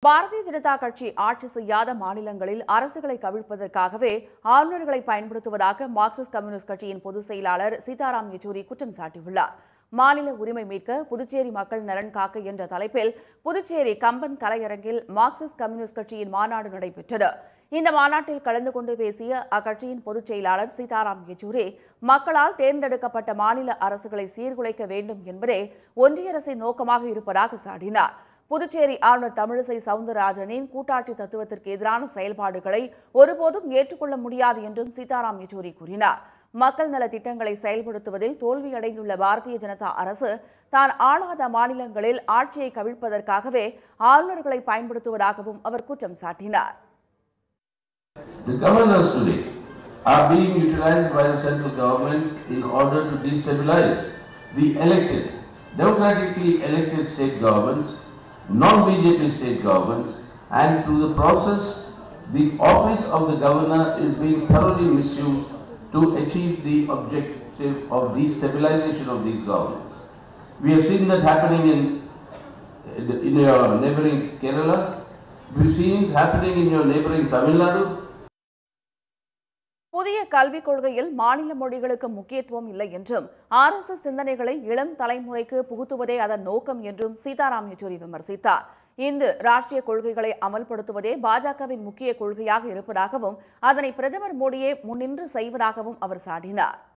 பாரதிய ஜனதா கட்சி ஆட்சி செய்யாத மாநிலங்களில் அரசுகளை கவிழ்ப்பதற்காகவே ஆளுநர்களை பயன்படுத்துவதாக மார்க்சிஸ்ட் கம்யூனிஸ்ட் கட்சியின் பொதுச் செயலாளர் சீதாராம் யெச்சூரி குற்றம் சாட்டியுள்ளார் மாநில உரிமை மீட்க புதுச்சேரி மக்கள் நலன் காக்க என்ற தலைப்பில் புதுச்சேரி கம்பன் கலையரங்கில் மார்க்சிஸ்ட் கம்யூனிஸ்ட் கட்சியின் மாநாடு நடைபெற்றது இந்த மாநாட்டில் கலந்து கொண்டு பேசிய அக்கட்சியின் பொதுச் செயலாளர் சீதாராம் யெச்சூரி மக்களால் தேர்ந்தெடுக்கப்பட்ட மாநில அரசுகளை சீர்குலைக்க வேண்டும் என்பதே ஒன்றிய அரசின் நோக்கமாக இருப்பதாக சாடினார் புதுச்சேரி ஆளுநர் தமிழிசை சவுந்தரராஜனின் கூட்டாட்சி தத்துவத்திற்கு எதிரான செயல்பாடுகளை ஒருபோதும் ஏற்றுக்கொள்ள முடியாது என்றும் சீதாராம் யெச்சூரி கூறினார் மக்கள் நல திட்டங்களை செயல்படுத்துவதில் தோல்வியடைந்துள்ள பாரதிய ஜனதா அரசு தான் ஆளாத மாநிலங்களில் ஆட்சியை கவிழ்ப்பதற்காகவே ஆளுநர்களை பயன்படுத்துவதாகவும் அவர் குற்றம் சாட்டினார் The governors today are being utilized by the central government in order to destabilize the elected, democratically elected state governments, non-BJP state governments, and through the process, the office of the governor is being thoroughly misused to achieve the objective of destabilization of these governments. We have seen that happening in, in your neighboring Kerala. We've seen it happening in your neighboring Tamil Nadu. புதிய கல்விக் கொள்கையில் மாநில மொழிகளுக்கு முக்கியத்துவம் இல்லை என்றும் RSS சிந்தனைகளை இளம் தலைமுறைக்கு புகுத்துவதே அதன் நோக்கம் என்றும் சீதாராம் யெச்சூரி விமர்சித்தார் இந்து ராஷ்டிரிய கொள்கைகளை அமல்படுத்துவதே பாஜகவின் முக்கிய கொள்கையாக இருப்பதாகவும் அதனை பிரதமர் மோடியே முன்னின்று செய்வதாகவும் அவர் சாடினார்